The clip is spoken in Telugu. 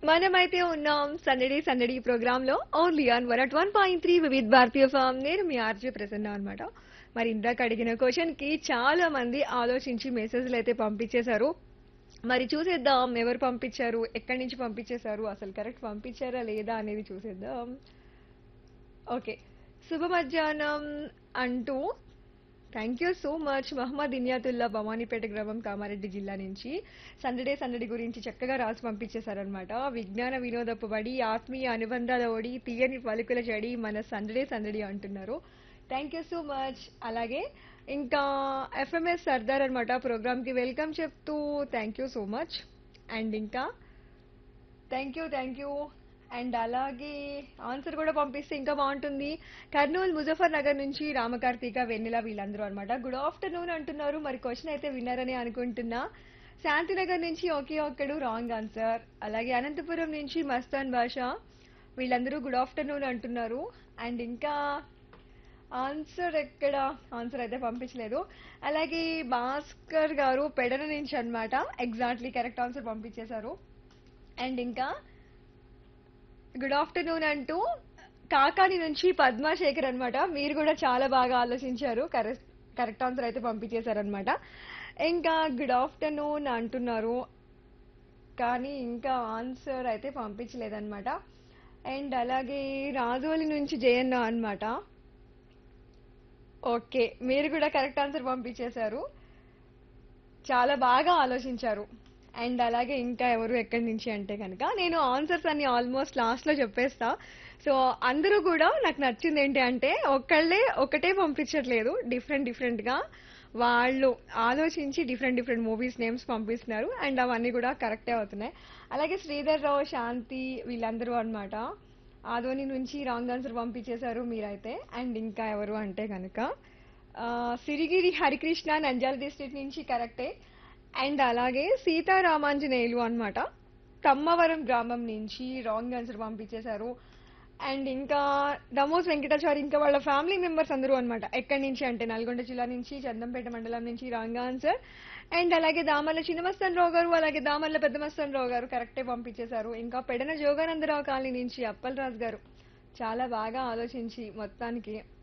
మనమైతే ఉన్నాం సందడి సందడి ప్రోగ్రామ్ లో only on one at one point three Vividh Bharati from నేను మీ ఆర్జే ప్రసన్న అనమాట మరి ఇందాక అడిగిన క్వశ్చన్ కి చాలా మంది ఆలోచించి మెసేజ్లు అయితే పంపించేశారు మరి చూసేద్దాం ఎవరు పంపించారు ఎక్కడి నుంచి పంపించేశారు అసలు కరెక్ట్ పంపించారా లేదా అనేది చూసేద్దాం ఓకే శుభ మధ్యాహ్నం అంటూ thank you so much Mohammed Inayatullah Bhavanipet గ్రామం కామారెడ్డి జిల్లా నుంచి సందడే సందడి గురించి చక్కగా రాసి పంపించేశారనమాట విజ్ఞాన వినోదపు బడి ఆత్మీయ అనుబంధాల ఓడి తీయని పలుకుల చెడి మన సందడే సందడి అంటున్నారు థ్యాంక్ యూ సో మచ్ అలాగే ఇంకా ఎఫ్ఎంఎస్ సర్దార్ అనమాట ప్రోగ్రామ్కి వెల్కమ్ చెప్తూ thank you so much and ఇంకా thank you thank you and అలాగే ఆన్సర్ కూడా పంపిస్తే ఇంకా బాగుంటుంది కర్నూలు ముజఫర్ నగర్ నుంచి రామకార్తీక వెన్నెల వీళ్ళందరూ అనమాట గుడ్ ఆఫ్టర్నూన్ అంటున్నారు మరి క్వశ్చన్ అయితే విన్నారని అనుకుంటున్నా శాంతినగర్ నుంచి ఒకే ఒక్కడు రాంగ్ ఆన్సర్ అలాగే అనంతపురం నుంచి మస్తాన్ భాష వీళ్ళందరూ గుడ్ ఆఫ్టర్నూన్ అంటున్నారు అండ్ ఇంకా ఆన్సర్ ఎక్కడ ఆన్సర్ అయితే పంపించలేదు అలాగే భాస్కర్ గారు పెడన నుంచి అన్నమాట ఎగ్జాక్ట్లీ కరెక్ట్ ఆన్సర్ పంపించేశారు అండ్ ఇంకా గుడ్ ఆఫ్టర్నూన్ అంటూ కాకాని నుంచి పద్మాశేఖర్ అన్నమాట మీరు కూడా చాలా బాగా ఆలోచించారు కరెక్ట్ కరెక్ట్ ఆన్సర్ అయితే పంపించేశారనమాట ఇంకా గుడ్ ఆఫ్టర్నూన్ అంటున్నారు కానీ ఇంకా ఆన్సర్ అయితే పంపించలేదన్నమాట అండ్ అలాగే రాజోలి నుంచి జయన్న అన్నమాట ఓకే మీరు కూడా కరెక్ట్ ఆన్సర్ పంపించేశారు చాలా బాగా ఆలోచించారు అండ్ అలాగే ఇంకా ఎవరు ఎక్కడి నుంచి అంటే కనుక నేను ఆన్సర్స్ అన్ని ఆల్మోస్ట్ లాస్ట్ లో చెప్పేస్తా సో అందరూ కూడా నాకు నచ్చింది ఏంటి అంటే ఒకళ్ళే ఒకటే పంపించట్లేదు డిఫరెంట్ డిఫరెంట్ గా వాళ్ళు ఆలోచించి డిఫరెంట్ డిఫరెంట్ మూవీస్ నేమ్స్ పంపిస్తున్నారు అండ్ అవన్నీ కూడా కరెక్టే అవుతున్నాయి అలాగే శ్రీధర్ రావు శాంతి వీళ్ళందరూ అన్నమాట ఆదోని నుంచి రాంగ్ ఆన్సర్ పంపించేశారు మీరైతే అండ్ ఇంకా ఎవరు అంటే కనుక ఆ, సిరిగిరి హరికృష్ణ నంద్యాల డిస్ట్రిక్ట్ నుంచి కరెక్టే అండ్ అలాగే సీతారామాంజనేయులు అన్నమాట తమ్మవరం గ్రామం నుంచి రాంగ్ ఆన్సర్ పంపించేశారు అండ్ ఇంకా దమోస్ వెంకటాచారి ఇంకా వాళ్ళ ఫ్యామిలీ మెంబర్స్ అందరూ అన్నమాట ఎక్కడి నుంచి అంటే నల్గొండ జిల్లా నుంచి చందంపేట మండలం నుంచి రాంగ్ ఆన్సర్ అండ్ అలాగే దామర్ల చిన్నమస్తన్ రావు గారు అలాగే దామర్ల పెద్దమస్తన్ రావు గారు కరెక్టే పంపించేశారు ఇంకా పెడన జోగానందరావు కాలనీ నుంచి అప్పల్ రాజు గారు చాలా బాగా ఆలోచించి మొత్తానికి